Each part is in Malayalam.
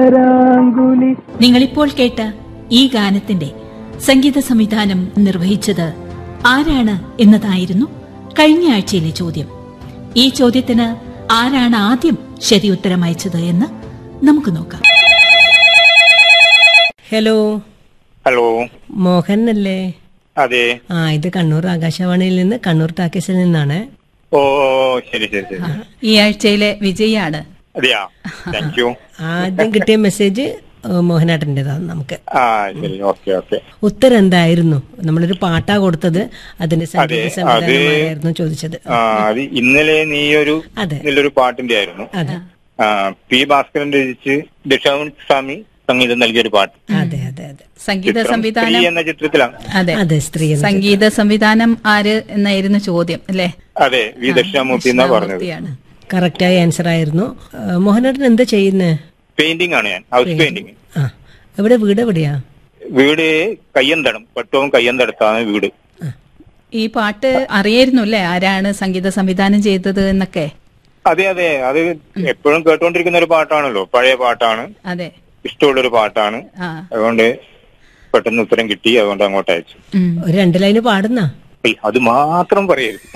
കരാങ്കുലി നിങ്ങളിപ്പോൾ കേട്ട ഈ ഗാനത്തിന്റെ സംഗീത സംവിധാനം നിർവഹിച്ചത് ആരാണ് എന്നതായിരുന്നു കഴിഞ്ഞ ആഴ്ചയിലെ ചോദ്യം ഈ ചോദ്യത്തിന് ആരാണ് ആദ്യം ശരി ഉത്തരം അയച്ചത് എന്ന് നമുക്ക് നോക്കാം ഹലോ ഹലോ മോഹൻ അല്ലേ അതെ ആ ഇത് കണ്ണൂർ ആകാശവാണിയിൽ നിന്ന് കണ്ണൂർ ടാക്കീസിൽ നിന്നാണ് ഓ ശരി ശരി ശരി ഈ ആഴ്ചയിലെ വിജയാണ് അതെയാ താങ്ക് യു ആദ്യം കിട്ടിയ മെസ്സേജ് മോഹനാട്ടൻ്റെതാണ് നമുക്ക് ആ ശരി ഓക്കെ ഓക്കെ ഉത്തരം എന്തായിരുന്നു നമ്മളൊരു പാട്ടാ കൊടുത്തത് അതിന്റെ സംഗീത അതെ, സംവിധാനമായിരുന്നു ചോദിച്ചത് ആ അത് ഇന്നലെ നീ ഒരു അതെ. ഇതിലൊരു പാട്ടിന്റെ ആയിരുന്നു അതെ ആ പി ഭാസ്കരൻ രചിച്ച് ദശാവൻ സ്വാമി സംഗീതം നൽകിയൊരു പാട്ട് അതെ അതെ അതെ സംഗീത ചിത്രം സംവിധാനം സ്ത്രീ എന്ന ചിത്രത്തിലാണ് അതെ അതെ സ്ത്രീ എന്ന സംഗീത സംവിധാനം ആര് എന്നായിരുന്നു ചോദ്യം അല്ലേ അതെ വി ദക്ഷിണാമൂർത്തി എന്നാ പറഞ്ഞത് മൂർത്തിയാണ് കറക്റ്റായ ആൻസർ ആയിരുന്നു ആ, മോഹനാട്ടൻ എന്താ ചെയ്യുന്നത് പെയിന്റിംഗ് ആണ് ഞാൻ ഹൗസ് പെയിന്റിംഗ് ആ എവിടെ വീട് എവിടെയാ വീട് കയ്യന്തടം പട്ടവും കയ്യന്തടത്താണ് വീട് ഈ പാട്ട് അറിയായിരുന്നു അല്ലേ ആരാണ് സംഗീത സംവിധാനം ചെയ്തത് എന്നൊക്കെ അതെ അതെ അത് എപ്പോഴും കേട്ടുകൊണ്ടിരിക്കുന്ന ഒരു പാട്ടാണല്ലോ പഴയ പാട്ടാണ് അതെ ഇഷ്ടമുള്ളൊരു പാട്ടാണ് ആ അതുകൊണ്ട് പെട്ടെന്ന് ഉത്തരം കിട്ടി അതുകൊണ്ട് അങ്ങോട്ട് അയച്ചു ഉം. ഒരു രണ്ട് ലൈന് പാടുന്ന ഏയ്, അത് മാത്രം പറയരുത്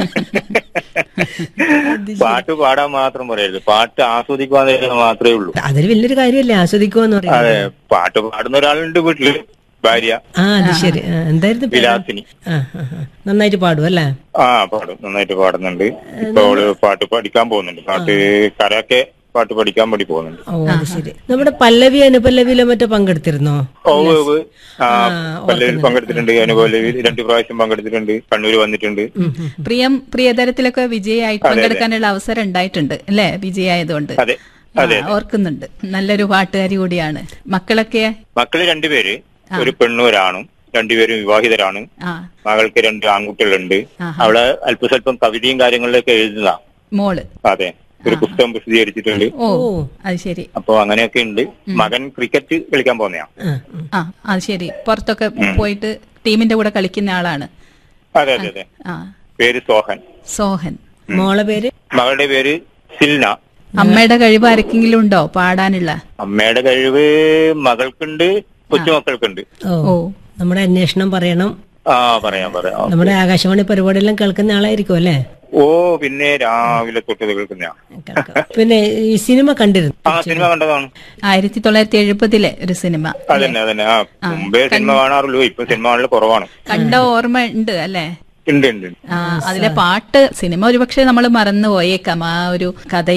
പാട്ട് പാടാൻ മാത്രം പറയരുത് പാട്ട് ആസ്വദിക്കാൻ തരുന്നത് മാത്രമേ ഉള്ളൂ അതൊരു വലിയൊരു കാര്യമല്ലേ ആസ്വദിക്കുമെന്ന് അതെ പറയുന്നത് പാട്ട് പാടുന്ന ഒരാളുണ്ട് വീട്ടില് ഭാര്യ ആ അത് ശരി ആ, എന്തായിരുന്നു പേര്? വിലാസിനി ആ ആ, ആ. നന്നായിട്ട് പാടും അല്ലേ ആ പാടും നന്നായിട്ട് പാടുന്നുണ്ട് ഇപ്പൊ അവള് പാട്ട് പഠിക്കാൻ പോകുന്നുണ്ട് പാട്ട് കരയൊക്കെ പാട്ട് പഠിക്കാൻ വേണ്ടി പോകുന്നുണ്ട് ഓ അത് ശരി നമ്മുടെ പല്ലവി അനുപല്ലവിയിലോ മറ്റോ പങ്കെടുത്തിരുന്നോ ഓ ഓ, ഓ. ആ പല്ലവിൽ പങ്കെടുത്തിട്ടുണ്ട് അനുപല്ലവി രണ്ടു പ്രാവശ്യം പങ്കെടുത്തിട്ടുണ്ട് കണ്ണൂര് വന്നിട്ടുണ്ട് പ്രിയം പ്രിയതരത്തിലൊക്കെ വിജയായിട്ട് പങ്കെടുക്കാനുള്ള അവസരം ഉണ്ടായിട്ടുണ്ട് അല്ലേ വിജയായതുകൊണ്ട് അതെ ആ, ഓർക്കുന്നുണ്ട് നല്ലൊരു പാട്ടുകാരി കൂടിയാണ് മക്കളൊക്കെ മക്കള് രണ്ടുപേര് ഒരു പെണ്ണും ഒരാണും രണ്ടുപേരും വിവാഹിതരാണ് ആ മകൾക്ക് രണ്ട് ആൺകുട്ടികളുണ്ട് ആഹാ. അവള് അല്പസ്വല്പം കവിതയും കാര്യങ്ങളിലൊക്കെ എഴുതുന്നതാ മോള് അതെ ഒരു പുസ്തകം പ്രസിദ്ധീകരിച്ചിട്ടുണ്ട് ഓ അത് ശരി അപ്പൊ അങ്ങനെയൊക്കെ ഉണ്ട് മകൻ ക്രിക്കറ്റ് കളിക്കാൻ പോകുന്നയാ ആ ഉം. ആ അത് ശരി പുറത്തൊക്കെ പോയിട്ട് ടീമിന്റെ കൂടെ കളിക്കുന്ന ആളാണ് അതെ അതെ അതെ ആ പേര് സോഹൻ സോഹൻ മോളെ പേര് മകളുടെ പേര് സിൽന അമ്മയുടെ കഴിവ് ആർക്കെങ്കിലും ഉണ്ടോ പാടാനുള്ള അമ്മയുടെ കഴിവ് മകൾക്കുണ്ട് കൊച്ചുമക്കൾക്കുണ്ട് ഓ ഓ നമ്മുടെ അന്വേഷണം പറയണം ആ പറയാം പറയാം നമ്മുടെ ആകാശവാണി പരിപാടിയെല്ലാം കേൾക്കുന്ന ആളായിരിക്കും അല്ലേ ഓ പിന്നെ രാവിലെ തൊട്ടത് കേൾക്കുന്നയാ കേൾക്കാം. പിന്നെ ഈ സിനിമ കണ്ടിരുന്നു ആ സിനിമ കണ്ടതാണ് ആയിരത്തി തൊള്ളായിരത്തി എഴുപതിലെ ഒരു സിനിമ അതന്നെ അതന്നെ ആ മുമ്പേ സിനിമ കാണാറുള്ളൂ ഇപ്പൊ സിനിമ കാണൽ കുറവാണ് കണ്ട ഓർമ്മ ഉണ്ട് അല്ലേ ഉണ്ട് ഉണ്ട് ഉണ്ട്. ആ അതിലെ പാട്ട് സിനിമ ഒരുപക്ഷെ നമ്മൾ മറന്നു പോയേക്കാം ആ ഒരു കഥ